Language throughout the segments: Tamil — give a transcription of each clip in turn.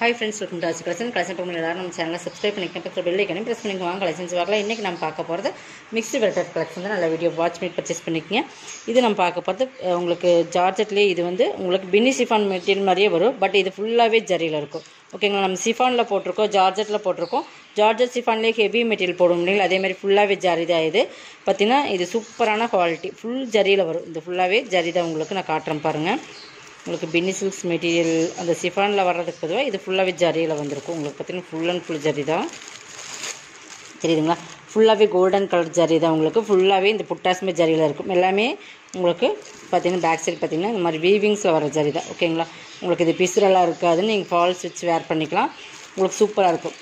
ஹாய் ஃப்ரெண்ட்ஸ் வெல்கம் டு ஆச்சு கலெக்ஷன் கலெக்ஷன் பண்ணி எல்லாரும் நம்ம சேனலை சப்ஸ்கிரைப் பண்ணிக்கணும் பக்கத்தில் பெல் ஐக்கனையும் ப்ரெஸ் பண்ணிக்கோங்க வாங்க கலெக்ஷன்ஸ் பார்க்கலாம் இன்றைக்கி நம்ம பார்க்க போகிறது மிக்ஸ்டு வெல்டர் கலெக்ஷன் தான் நல்ல வீடியோ வாட்ச் மீட் பர்ச்சேஸ் பண்ணிக்கங்க இது நம்ம பார்க்க போகிறது அஹ், உங்களுக்கு ஜார்ஜெட்லேயே இது வந்து உங்களுக்கு பின்னி சிஃபான் மெட்டீரியல் மாதிரியே வரும் பட் இது ஃபுல்லாகவே ஜரியில் இருக்கும் ஓகேங்களா நம்ம சிஃபானில் போட்டிருக்கோம் ஜார்ஜெட்டில் போட்டிருக்கோம் ஜார்ஜெட் சிஃபான்லேயே ஹெவி மெட்டீரியல் போடும் இல்லைங்களா அதே மாதிரி ஃபுல்லாகவே ஜரி தான் இது பார்த்தீங்கன்னா இது சூப்பரான குவாலிட்டி ஃபுல் ஜரியில் வரும் இந்த ஃபுல்லாகவே ஜரி தான் உங்களுக்கு நான் காட்டுறேன் பாருங்கள் உங்களுக்கு பின்னி சில்க்ஸ் மெட்டீரியல் அந்த சிஃபானில் வர்றதுக்கு பொதுவாக இது ஃபுல்லாகவே ஜரியில் வந்திருக்கும் உங்களுக்கு பார்த்தீங்கன்னா ஃபுல் அண்ட் ஃபுல் ஜரி தான் தெரியுதுங்களா ஃபுல்லாகவே கோல்டன் கலர் ஜரி தான் உங்களுக்கு ஃபுல்லாகவே இந்த புட்டாஸ்மே ஜரியில் இருக்கும் எல்லாமே உங்களுக்கு பார்த்தீங்கன்னா பேக் சைடு பார்த்தீங்கன்னா இந்த மாதிரி வீவிங்ஸில் வர ஜரி தான் ஓகேங்களா உங்களுக்கு இது பிசுரெல்லாம் இருக்காதுன்னு நீங்கள் ஃபால்ஸ் வச்சு வேர் பண்ணிக்கலாம் உங்களுக்கு சூப்பராக இருக்கும்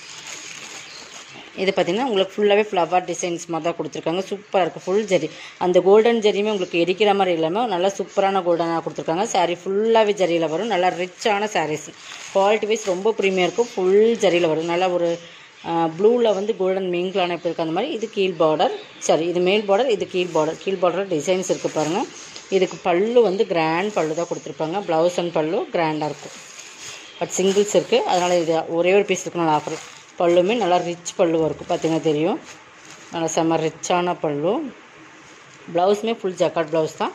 இது பார்த்தீங்கன்னா உங்களுக்கு ஃபுல்லாகவே ஃப்ளவர் டிசைன்ஸ் மாதிரி தான் கொடுத்துருக்காங்க சூப்பராக இருக்குது ஃபுல் ஜரி அந்த கோல்டன் ஜரியுமே உங்களுக்கு எரிக்கிற மாதிரி இல்லாமல் நல்லா சூப்பரான கோல்டனாக கொடுத்துருக்காங்க saree ஃபுல்லாகவே ஜரியில் வரும் நல்லா ரிச்சான sarees குவாலிட்டி வைஸ் ரொம்ப ப்ரீமியம் இருக்கும் ஃபுல் ஜரியில் வரும் நல்லா ஒரு ப்ளூவில் வந்து கோல்டன் மிங்க்லான எப்படி இருக்குது அந்த மாதிரி இது கீழ் பார்டர் சாரி இது மேல் பார்டர் இது கீழ் பார்டர் கீழ் பார்டர் டிசைன்ஸ் இருக்குது பாருங்கள் இதுக்கு பல்லு வந்து கிராண்ட் பல்லு தான் கொடுத்துருப்பாங்க ப்ளவுஸ் அண்ட் பல்லு கிராண்டாக இருக்கும் பட் சிங்கிள்ஸ் இருக்குது அதனால் இது ஒரே ஒரு பீஸ் இருக்குனால ஆஃபர் பல்லுமே நல்லா ரிச் பல்லுவாக இருக்கும் பார்த்தீங்கன்னா தெரியும் நல்லா செம்ம ரிச்சான பல்லு ப்ளவுஸுமே ஃபுல் ஜக்காட் ப்ளவுஸ் தான்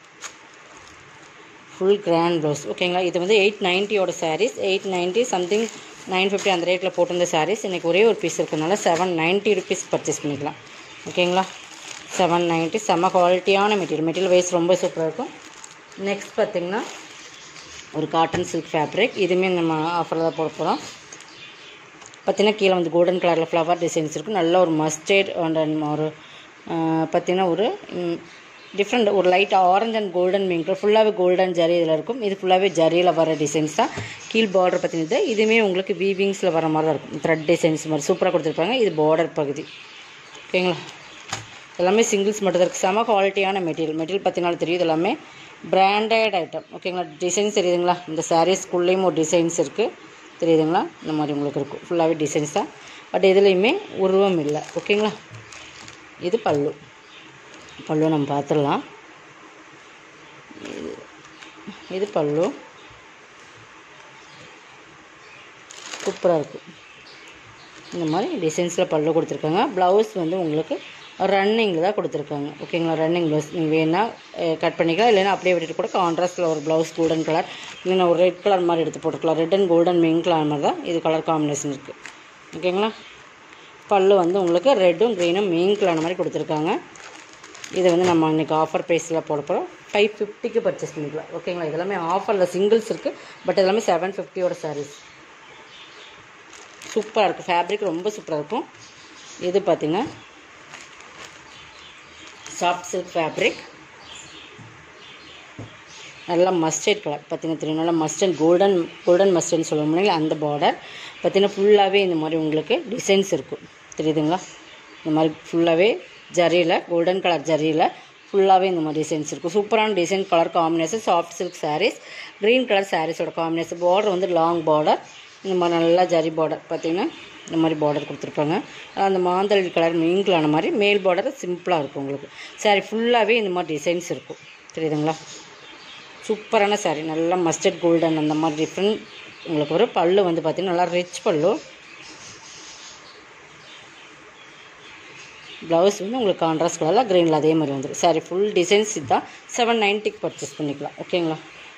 ஃபுல் கிராண்ட் ப்ளவுஸ் ஓகேங்களா இது வந்து எயிட் நைன்ட்டியோட sarees eight ninety something nine fifty அந்த ரேட்டில் போட்டிருந்த சாரீஸ் இன்றைக்கி ஒரே ஒரு பீஸ் இருக்கிறதுனால செவன் நைன்ட்டி ருபீஸ் பர்ச்சேஸ் பண்ணிக்கலாம் ஓகேங்களா செவன் நைன்ட்டி செம்ம குவாலிட்டியான மெட்டீரியல் மெட்டீரியல் வைஸ் ரொம்ப சூப்பராக இருக்கும் நெக்ஸ்ட் பார்த்திங்கன்னா ஒரு காட்டன் சில்க் ஃபேப்ரிக் இதுவுமே நம்ம ஆஃபரில் தான் போட போகிறோம் பார்த்தீங்கன்னா கீழே வந்து கோல்டன் கலரில் ஃப்ளவர் டிசைன்ஸ் இருக்கும் நல்ல ஒரு மஸ்டர்ட் அண்ட் ஒரு பார்த்தீங்கன்னா ஒரு டிஃப்ரெண்ட் ஒரு light orange and golden mink ஃபுல்லாகவே கோல்டன் ஜரி இதில் இருக்கும் இது ஃபுல்லாகவே ஜரியில் வர டிசைன்ஸ் தான் கீழ் பார்டர் பார்த்தீங்கன்னா இதுவுமே உங்களுக்கு வீவிங்ஸில் வர மாதிரி தான் இருக்கும் த்ரெட் டிசைன்ஸ் மாதிரி சூப்பராக கொடுத்துருப்பாங்க இது பார்டர் பகுதி ஓகேங்களா எல்லாமே சிங்கிள்ஸ் மட்டும் தான் இருக்குது செம குவாலிட்டியான மெட்டீரியல் மெட்டீரியல் பார்த்தீங்கன்னா தெரியும் இது எல்லாமே பிராண்டட் ஐட்டம் ஓகேங்களா டிசைன்ஸ் தெரியுதுங்களா இந்த சாரீஸ்க்குள்ளேயும் ஒரு டிசைன்ஸ் இருக்குது தெரியுதுங்களா இந்த மாதிரி உங்களுக்கு இருக்கும் ஃபுல்லாகவே டிசைன்ஸ் தான் பட் இதுலேயுமே உருவம் இல்லை ஓகேங்களா இது பல்லு பல்லு நம்ம பார்த்துடலாம் இது இது பல்லு சூப்பராக இருக்கும் இந்த மாதிரி டிசைன்ஸில் பல்லு கொடுத்துருக்காங்க ப்ளவுஸ் வந்து உங்களுக்கு ரன்னிங்கில் தான் கொடுத்துருக்காங்க ஓகேங்களா ரன்னிங் ப்ளவுஸ் நீங்கள் வேணால் கட் பண்ணிக்கலாம் இல்லைன்னா அப்படியே விட்டுட்டு கூட கான்ட்ராஸ்ட்டில் ஒரு ப்ளவுஸ் கோல்டன் கலர் இல்லைன்னா ஒரு ரெட் கலர் மாதிரி எடுத்து போட்டுக்கலாம் red and golden main colour மாதிரி தான் இது கலர் காம்பினேஷன் இருக்குது ஓகேங்களா பல்லு வந்து உங்களுக்கு ரெட்டும் க்ரீனும் மெயின் கலர் மாதிரி கொடுத்துருக்காங்க இதை வந்து நம்ம இன்றைக்கி ஆஃபர் ப்ரைஸில் போட போகிறோம் ஃபைவ் ஃபிஃப்டிக்கு பர்ச்சேஸ் பண்ணிக்கலாம் ஓகேங்களா இதெல்லாமே ஆஃபரில் சிங்கிள்ஸ் இருக்குது பட் இதெல்லாமே செவன் ஃபிஃப்டியோட சாரீஸ் சூப்பராக இருக்குது ஃபேப்ரிக் ரொம்ப சூப்பராக இருக்கும் இது பார்த்திங்கன்னா சாஃப்ட் சில்க் ஃபேப்ரிக் நல்லா மஸ்டர்ட் கலர் பார்த்தீங்கன்னா தெரியும் நல்லா மஸ்டர்ட் கோல்டன் கோல்டன் மஸ்டர்ட்னு சொல்ல முடியல அந்த பார்டர் பார்த்தீங்கன்னா ஃபுல்லாகவே இந்த மாதிரி உங்களுக்கு டிசைன்ஸ் இருக்கும் தெரியுதுங்களா இந்த மாதிரி ஃபுல்லாகவே ஜரியில் கோல்டன் கலர் ஜரியில் ஃபுல்லாகவே இந்த மாதிரி டிசைன்ஸ் இருக்கும் சூப்பரான design colour combination soft silk sarees green colour சாரீஸோட காம்பினேஷன் பார்டர் வந்து லாங் பார்டர் இந்த மாதிரி நல்லா ஜரி பார்டர் பார்த்தீங்கன்னா இந்த மாதிரி பார்டர் கொடுத்துருப்பாங்க அந்த மாந்தளி கலர் மீன்களான மாதிரி மேல் பார்டர் சிம்பிளாக இருக்கும் உங்களுக்கு சாரி ஃபுல்லாகவே இந்த மாதிரி டிசைன்ஸ் இருக்கும் தெரியுதுங்களா சூப்பரான சாரீ நல்லா மஸ்டர்ட் கோல்டன் அந்த மாதிரி டிஃப்ரெண்ட் உங்களுக்கு ஒரு பல்லு வந்து பார்த்திங்கன்னா நல்லா ரிச் பல்லு ப்ளவுஸ் வந்து உங்களுக்கு கான்ட்ராஸ்ட் கலரில் க்ரீனில் அதே மாதிரி வந்துடும் சாரி ஃபுல் டிசைன்ஸ் இதுதான் செவன் நைன்ட்டிக்கு பர்ச்சேஸ் பண்ணிக்கலாம் ஓகேங்களா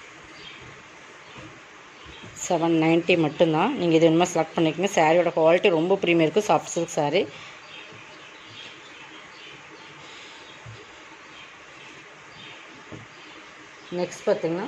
செவன் நைன்ட்டி மட்டும்தான் நீங்கள் இது வேணுமா செலக்ட் பண்ணிக்கோங்க சாரியோட குவாலிட்டி ரொம்ப ப்ரீமியம் இருக்குது சாஃப்ட் சில்க் சாரீ நெக்ஸ்ட் பார்த்தீங்கன்னா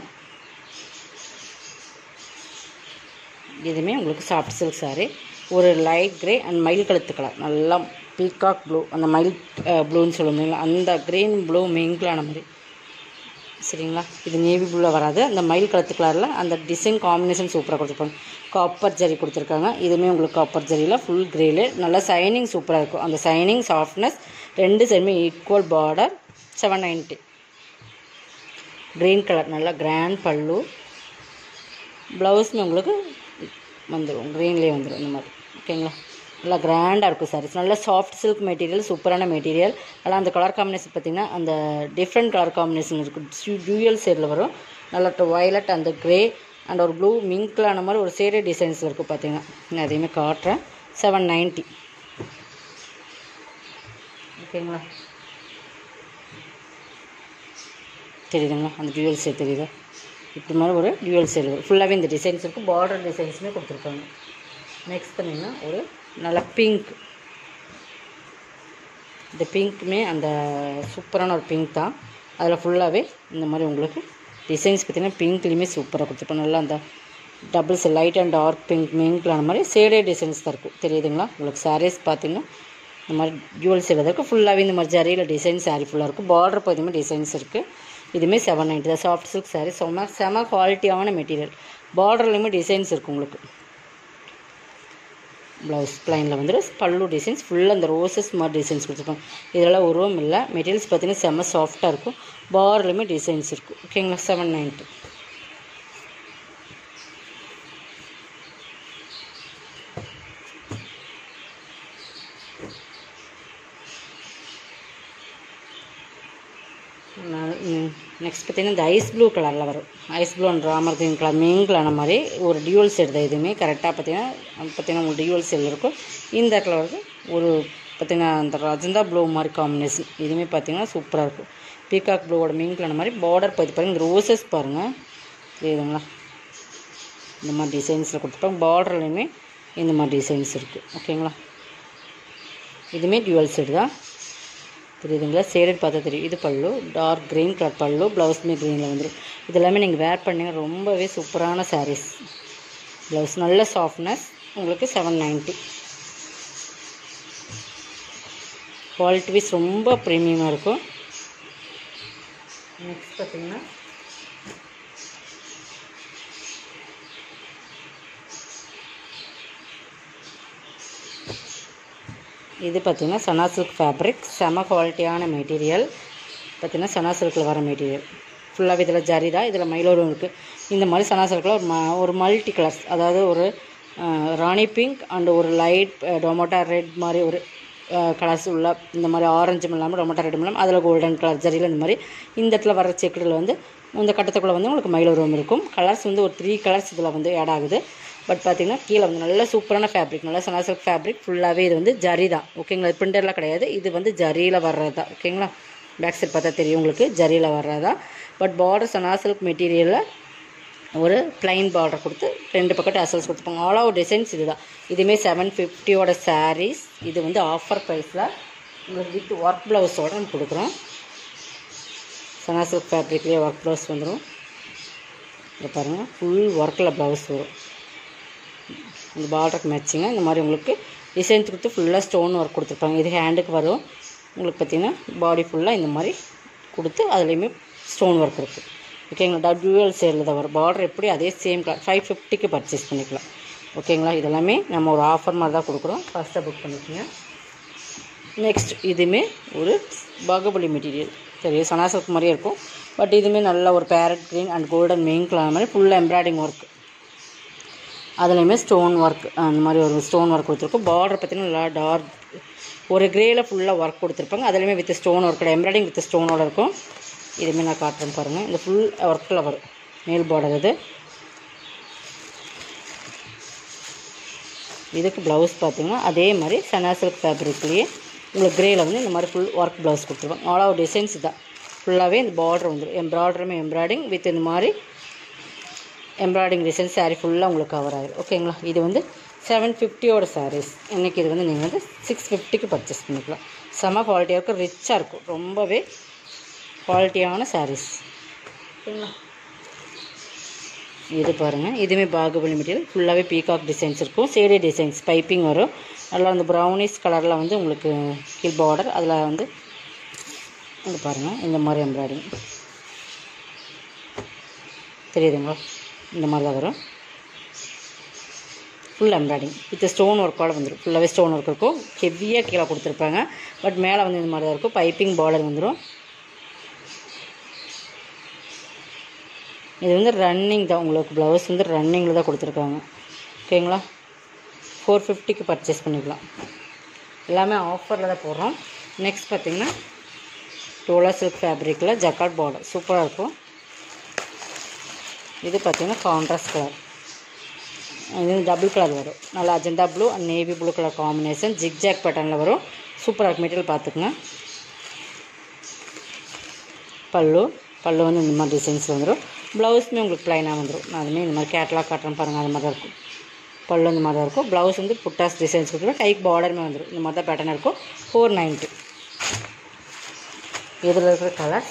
இதுவுமே உங்களுக்கு சாஃப்ட் சில்க் சாரீ ஒரு லைட் கிரே அண்ட் மயில் கழுத்து கலர் நல்லா பீகாக் ப்ளூ அந்த மயில் ப்ளூன்னு சொல்லுவீங்களா அந்த க்ரீன் ப்ளூ மிங்கிளான மாதிரி சரிங்களா இது நேவி ப்ளூவில் வராது அந்த மயில் கலத்து கலரில் அந்த டிசைன் காம்பினேஷன் சூப்பராக கொடுத்துருப்பாங்க காப்பர் ஜரி கொடுத்துருக்காங்க இதுவுமே உங்களுக்கு காப்பர் ஜரியில் ஃபுல் கிரேலு நல்லா சைனிங் சூப்பராக இருக்கும் அந்த சைனிங் சாஃப்ட்னஸ் ரெண்டு சைடுமே equal border seven ninety green colour நல்லா கிராண்ட் பல்லு ப்ளவுஸுமே உங்களுக்கு வந்துடும் க்ரீன்லேயே வந்துடும் இந்த மாதிரி ஓகேங்களா நல்லா கிராண்டாக இருக்கும் சாரீஸ் நல்லா சாஃப்ட் சில்க் மெட்டீரியல் சூப்பரான மெட்டீரியல் ஆனால் அந்த கலர் காம்பினேஷன் பார்த்திங்கன்னா அந்த டிஃப்ரெண்ட் கலர் காம்பினேஷன் இருக்குது டியூயல் சைடில் வரும் நல்லா வயலட் அந்த க்ரே அண்ட் ஒரு ப்ளூ மிங்க்லான மாதிரி ஒரு சேரே டிசைன்ஸில் இருக்குது பார்த்தீங்கன்னா நான் அதையுமே காட்டுறேன் செவன் நைன்ட்டி ஓகேங்களா தெரியுதுங்களா அந்த டியூவல் சேட் தெரியுதா இப்படி மாதிரி ஒரு டியூவல் சேல் வரும் ஃபுல்லாகவே இந்த டிசைன்ஸ் இருக்குது பார்டர் டிசைன்ஸுமே கொடுத்துருக்காங்க நெக்ஸ்ட் பண்ணிங்கன்னா ஒரு நல்ல பிங்க் இந்த பிங்க்குமே அந்த சூப்பரான ஒரு பிங்க் தான் அதில் ஃபுல்லாகவே இந்த மாதிரி உங்களுக்கு டிசைன்ஸ் பார்த்தீங்கன்னா பிங்க்லேயுமே சூப்பராக கொடுத்துருப்போம் நல்லா அந்த doubles light and dark pink மிங்க்லான மாதிரி சேடே டிசைன்ஸ் தான் இருக்கும் தெரியுதுங்களா உங்களுக்கு சாரீஸ் பார்த்தீங்கன்னா இந்த மாதிரி டியூவல் சேல் தான் இருக்குது ஃபுல்லாகவே இந்த மாதிரி ஜரியில் டிசைன் சாரீ ஃபுல்லாக இருக்கும் பார்டர் பார்த்தீங்கன்னா டிசைன்ஸ் இருக்குது இதுவுமே செவன் நைன்ட்டி தான் சாஃப்ட் சில்க் சாரீ செம செம குவாலிட்டியான மெட்டீரியல் பார்டர்லேயுமே டிசைன்ஸ் இருக்குது உங்களுக்கு ப்ளவுஸ் ப்ளைனில் வந்துடும் பல்லு டிசைன்ஸ் ஃபுல்லாக அந்த ரோசஸ் மாதிரி டிசைன்ஸ் கொடுத்துருப்பாங்க இதெல்லாம் உருவம் இல்லை மெட்டீரியல்ஸ் பார்த்தீங்கன்னா செம்ம சாஃப்டாக இருக்கும் பார்லையுமே டிசைன்ஸ் இருக்கும் ஓகேங்களா செவன் நைன்ட்டி நெக்ஸ்ட் பார்த்தீங்கன்னா இந்த ஐஸ் ப்ளூ கலரில் வரும் ice blue and Ramar green colour மீங்கலான மாதிரி ஒரு டியூவல் செட் தான் இதுவுமே கரெக்டாக பார்த்தீங்கன்னா பார்த்தீங்கன்னா உங்களுக்கு டியூவல் செல் இருக்கும் இந்த கலர் வந்து ஒரு பார்த்தீங்கன்னா அந்த ரஜந்தா ப்ளூ மாதிரி காம்பினேஷன் இதுவுமே பார்த்தீங்கன்னா சூப்பராக இருக்கும் பீகாக் ப்ளூவோட மீங்கலான மாதிரி பார்டர் பார்த்து பாருங்கள் இந்த ரோசஸ் பாருங்கள் தெரியுதுங்களா இந்த மாதிரி டிசைன்ஸில் கொடுத்துருப்பாங்க பார்டர்லையுமே இந்த மாதிரி டிசைன்ஸ் இருக்குது ஓகேங்களா இதுவுமே டியூவல் செட் தான் தெரியுதுங்களா சேடட் பார்த்தா தெரியும் இது பல்லு டார்க் க்ரீன் கலர் பல்லு ப்ளவுஸுமே க்ரீனில் வந்துடும் இது எல்லாமே நீங்கள் வேர் பண்ணீங்க ரொம்பவே சூப்பரான சாரீஸ் ப்ளவுஸ் நல்ல சாஃப்ட்னஸ் உங்களுக்கு செவன் நைன்ட்டி குவாலிட்டி வைஸ் ரொம்ப ப்ரீமியமாக இருக்கும் நெக்ஸ்ட் பார்த்தீங்கன்னா இது பார்த்திங்கன்னா சனா சில்க் ஃபேப்ரிக் செம குவாலிட்டியான மெட்டீரியல் பார்த்திங்கன்னா சனா சில்கில் வர மெட்டீரியல் ஃபுல்லாகவே இதில் ஜரி தான் இதில் மயிலோரும் இருக்குது இந்த மாதிரி சனா சில்கில் ஒரு ம ஒரு மல்டி கலர்ஸ் அதாவது ஒரு அஹ், ராணி பிங்க் அண்ட் ஒரு லைட் டொமேட்டோ ரெட் மாதிரி ஒரு கலர்ஸ் உள்ள இந்த மாதிரி ஆரஞ்சும் இல்லாமல் டொமேட்டோ ரெட்டும் இல்லாமல் அதில் கோல்டன் கலர் ஜரியில் இந்த மாதிரி இந்த இடத்துல வர செக்குடில் வந்து இந்த கட்டத்துக்குள்ளே வந்து உங்களுக்கு மயிலோரம் இருக்கும் கலர்ஸ் வந்து ஒரு த்ரீ கலர்ஸ் இதில் வந்து ஆட் ஆகுது பட் பார்த்தீங்கன்னா கீழே வந்து நல்ல சூப்பரான ஃபேப்ரிக் நல்ல சனா சில்க் ஃபேப்ரிக் ஃபுல்லாகவே இது வந்து ஜரி தான் ஓகேங்களா பிரிண்டர்லாம் கிடையாது இது வந்து ஜரியில் வர்றது தான் ஓகேங்களா பேக் சைட் பார்த்தா தெரியும் உங்களுக்கு ஜரியில் வர்றதா பட் பார்டர் சனா சில்க் மெட்டீரியலில் ஒரு ப்ளைன் பார்டர் கொடுத்து ரெண்டு பக்கத்து அசல்ஸ் கொடுத்துருப்பாங்க ஆல் ஓவர் டிசைன்ஸ் இதுதான் இதுவுமே செவன் ஃபிஃப்டியோட சாரீஸ் இது வந்து ஆஃபர் ப்ரைஸில் உங்களுக்கு வித் ஒர்க் ப்ளவுஸோட நம்ம கொடுக்குறோம் சனா சில்க் ஃபேப்ரிக்லேயே ஒர்க் ப்ளவுஸ் வந்துடும் இதை பாருங்கள் ஃபுல் ஒர்க்கில் ப்ளவுஸ் வரும் இந்த பார்டருக்கு மேட்சிங்காக இந்த மாதிரி உங்களுக்கு டிசைன்ஸ் கொடுத்து ஃபுல்லாக ஸ்டோன் ஒர்க் கொடுத்துருப்பாங்க இது ஹேண்டுக்கு வரும் உங்களுக்கு பார்த்தீங்கன்னா பாடி ஃபுல்லாக இந்த மாதிரி கொடுத்து அதுலேயுமே ஸ்டோன் ஒர்க் இருக்குது ஓகேங்களா டியூவல் சேரில் தான் வரும் பார்டர் எப்படி அதே சேம் கலர் ஃபைவ் ஃபிஃப்டிக்கு பர்ச்சேஸ் பண்ணிக்கலாம் ஓகேங்களா இதெல்லாமே நம்ம ஒரு ஆஃபர் மாதிரி தான் கொடுக்குறோம் ஃபஸ்ட்டாக புக் பண்ணிக்கோங்க நெக்ஸ்ட் இதுவுமே ஒரு பாகுபலி மெட்டீரியல் சரி சனாசக் மாதிரியே இருக்கும் பட் இதுவுமே நல்ல ஒரு parrot green and golden main colour மாதிரி ஃபுல்லாக எம்ப்ராய்டிங் ஒர்க் அதுலேயுமே ஸ்டோன் ஒர்க் அந்த மாதிரி ஒரு ஸ்டோன் ஒர்க் கொடுத்துருக்கும் பார்டர் பார்த்தீங்கன்னா நல்லா டார்க் ஒரு கிரேயில் ஃபுல்லாக ஒர்க் கொடுத்துருப்பாங்க அதுலேயுமே வித் ஸ்டோன் ஒர்க்கோட எம்ப்ராய்டிங் வித் ஸ்டோனோட இருக்கும் இதுவுமே நான் காட்டுறேன் பாருங்கள் இந்த ஃபுல் ஒர்க்கில் வரும் மேல் பார்டர் இது இதுக்கு ப்ளவுஸ் பார்த்தீங்கன்னா அதே மாதிரி சனா சில்க் ஃபேப்ரிக்லேயே உங்களுக்கு கிரேயில் வந்து இந்த மாதிரி ஃபுல் ஒர்க் ப்ளவுஸ் கொடுத்துருவாங்க ஆல் ஓவர் டிசைன்ஸ் தான் ஃபுல்லாகவே இந்த பார்டர் வந்துடும் எம்ப்ராய்டருமே எம்ப்ராய்டிங் வித் இந்த மாதிரி எம்ப்ராய்டிங் டிசைன் saree ஃபுல்லாக உங்களுக்கு கவர் ஆகிடும் ஓகேங்களா இது வந்து செவன் ஃபிஃப்டியோட சாரீஸ் இன்றைக்கி இது வந்து நீங்கள் வந்து சிக்ஸ் ஃபிஃப்டிக்கு பர்ச்சேஸ் பண்ணிக்கலாம் செம குவாலிட்டியாக இருக்கும் ரிச்சாக இருக்கும் ரொம்பவே குவாலிட்டியான சாரீஸ் ஓகேங்களா இது பாருங்கள் இதுவுமே பாகுபலி மெட்டீரியல் ஃபுல்லாகவே பீகாக் டிசைன்ஸ் இருக்கும் சேரி டிசைன்ஸ் பைப்பிங் வரும் நல்லா அந்த ப்ரௌனிஷ் கலரில் வந்து உங்களுக்கு கீழ் பார்டர் அதில் வந்து இங்கே பாருங்கள் இந்த மாதிரி எம்ப்ராய்டிங் தெரியுதுங்களா இந்த மாதிரி தான் வரும் ஃபுல் எம்ப்ராய்டிங் வித் ஸ்டோன் ஒர்க்கோட வந்துடும் ஃபுல்லாகவே ஸ்டோன் ஒர்க் இருக்கும் ஹெவியாக கீழே கொடுத்துருப்பாங்க பட் மேலே வந்து இந்த மாதிரி தான் இருக்கும் பைப்பிங் பார்டர் வந்துடும் இது வந்து ரன்னிங் தான் உங்களுக்கு ப்ளவுஸ் வந்து ரன்னிங்கில் தான் கொடுத்துருக்காங்க ஓகேங்களா ஃபோர் ஃபிஃப்டிக்கு பர்ச்சேஸ் பண்ணிக்கலாம் எல்லாமே ஆஃபரில் தான் போடுறோம் நெக்ஸ்ட் பார்த்தீங்கன்னா டோலா சில்க் ஃபேப்ரிக்கில் ஜக்காட் பார்டர் சூப்பராக இருக்கும் இது பார்த்தீங்கன்னா கான்ட்ராஸ்ட் கலர் இது டபுள் கலர் வரும் நல்லா Ajanta blue and navy blue colour combination zigzag பேட்டர்னில் வரும் சூப்பராக இருக்கு மெட்டீரியல் பார்த்துக்குங்க பல்லு பல்லு வந்து இந்த மாதிரி டிசைன்ஸ் வந்துடும் ப்ளவுஸுமே உங்களுக்கு ப்ளைனாக வந்துடும் நான் அதுமாதிரி இந்த மாதிரி கேட்லாக் காட்டுறேன் பாருங்கள் அது மாதிரி தான் இருக்கும் பல்லு இந்த மாதிரி தான் இருக்கும் ப்ளவுஸ் வந்து புட்டாஸ் டிசைன்ஸ் கொடுத்துருவோம் கைக்கு பார்டருமே வந்துடும் இந்த மாதிரி தான் பேட்டர்ன் இருக்கும் ஃபோர் நைன்ட்டி இதில் இருக்கிற கலர்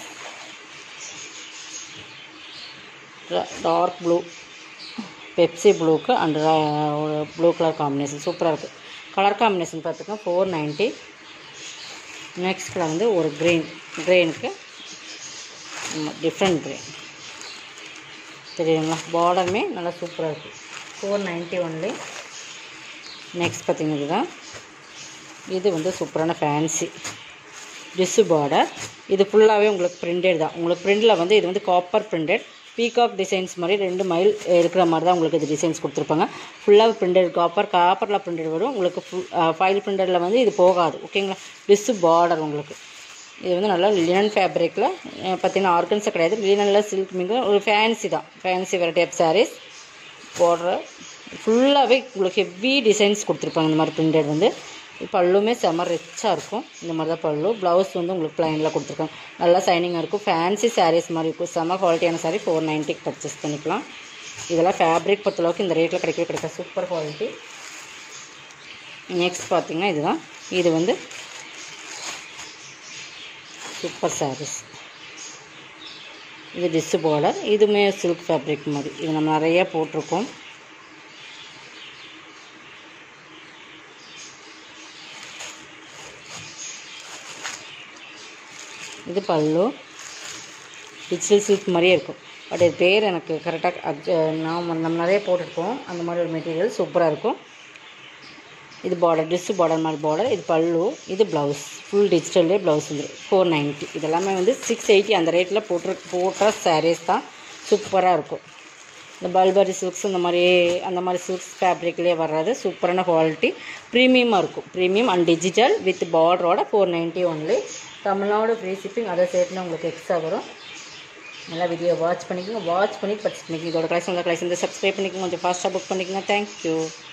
டார்க் ப்ளூ பெப்சி ப்ளூக்கு அண்ட் ஒரு ப்ளூ கலர் காம்பினேஷன் சூப்பராக இருக்குது கலர் காம்பினேஷன் பார்த்துக்கோங்க ஃபோர் நைன்ட்டி நெக்ஸ்ட் கலர் வந்து ஒரு க்ரீன் க்ரீனுக்கு டிஃப்ரெண்ட் க்ரீன் தெரியுங்களா பார்டருமே நல்லா சூப்பராக இருக்குது ஃபோர் நைன்ட்டி ஒன்லி நெக்ஸ்ட் பார்த்தீங்கன்னா இதுதான் இது வந்து சூப்பரான ஃபேன்சி டிஸ்ஸு பார்டர் இது ஃபுல்லாகவே உங்களுக்கு பிரிண்டட் தான் உங்களுக்கு பிரிண்டில் வந்து இது வந்து காப்பர் பிரிண்டட் பீகாக் டிசைன்ஸ் மாதிரி ரெண்டு மைல் இருக்கிற மாதிரி தான் உங்களுக்கு இது டிசைன்ஸ் கொடுத்துருப்பாங்க ஃபுல்லாக பிரிண்டட் காப்பர் காப்பரில் பிரிண்டட் வரும் உங்களுக்கு ஃபுல் ஃபைல் பிரிண்டடில் வந்து இது போகாது ஓகேங்களா டிஸ்ஸு பார்டர் உங்களுக்கு இது வந்து நல்லா லினன் ஃபேப்ரிக்கில் பார்த்தீங்கன்னா ஆர்கன்ஸாக கிடையாது லினனில் சில்க் மிக ஒரு ஃபேன்சி தான் fancy variety of saris border ஃபுல்லாகவே உங்களுக்கு ஹெவி டிசைன்ஸ் கொடுத்துருப்பாங்க இந்த மாதிரி பிரிண்டட் வந்து பல்லுமே செம ரிச்சாக இருக்கும் இந்த மாதிரி தான் பல்லு ப்ளவுஸ் வந்து உங்களுக்கு ப்ளைனில் கொடுத்துருக்காங்க நல்லா சைனிங்காக இருக்கும் ஃபேன்சி சாரீஸ் மாதிரி இருக்கும் செம குவாலிட்டியான சாரீ ஃபோர் நைன்ட்டிக்கு பர்ச்சேஸ் பண்ணிக்கலாம் இதெல்லாம் ஃபேப்ரிக் பொறுத்தளவுக்கு இந்த ரேட்டில் கிடைக்கவே கிடைக்காது சூப்பர் குவாலிட்டி நெக்ஸ்ட் பார்த்தீங்கன்னா இதுதான் இது வந்து சூப்பர் சாரீஸ் இது டிஸ்ஸு பார்டர் இதுவுமே சில்க் ஃபேப்ரிக் மாதிரி இது நம்ம நிறைய போட்டிருக்கோம் இது பல்லு டிஜிட்டல் சில்க் மாதிரியே இருக்கும் பட் இது பேர் எனக்கு கரெக்டாக நாம் நம்ம நிறைய போட்டிருக்கோம் அந்த மாதிரி ஒரு மெட்டீரியல் சூப்பராக இருக்கும் இது பார்டர் டிஸ்ஸு பார்டர் மாதிரி பார்டர் இது பல்லு இது ப்ளவுஸ் ஃபுல் டிஜிட்டல்லே ப்ளவுஸ் வந்துடும் ஃபோர் நைன்ட்டி இதெல்லாமே வந்து சிக்ஸ் எயிட்டி அந்த ரேட்டில் போட்டு போட்ட சாரீஸ் தான் சூப்பராக இருக்கும் இந்த பல்பரி சில்க்ஸ் இந்த மாதிரி அந்த மாதிரி சில்க்ஸ் ஃபேப்ரிக்லேயே வர்றது சூப்பரான குவாலிட்டி ப்ரீமியமாக இருக்கும் ப்ரீமியம் அண்ட் டிஜிட்டல் வித் பார்டரோட four ninety only Tamil Nadu free shipping அதை சேர்த்துனா உங்களுக்கு எக்ஸ்ட்ரா வரும் நல்லா வீடியோ வாட்ச் பண்ணிக்கோங்க வாட்ச் பண்ணி பர்ச்சேஸ் பண்ணிக்கோங்க இதோட கலெக்ஷன் கலெக்ஷன் சப்ஸ்கிரைப் பண்ணிக்கோங்க கொஞ்சம் ஃபாஸ்ட்டாக புக் பண்ணிக்கோங்க தேங்க்யூ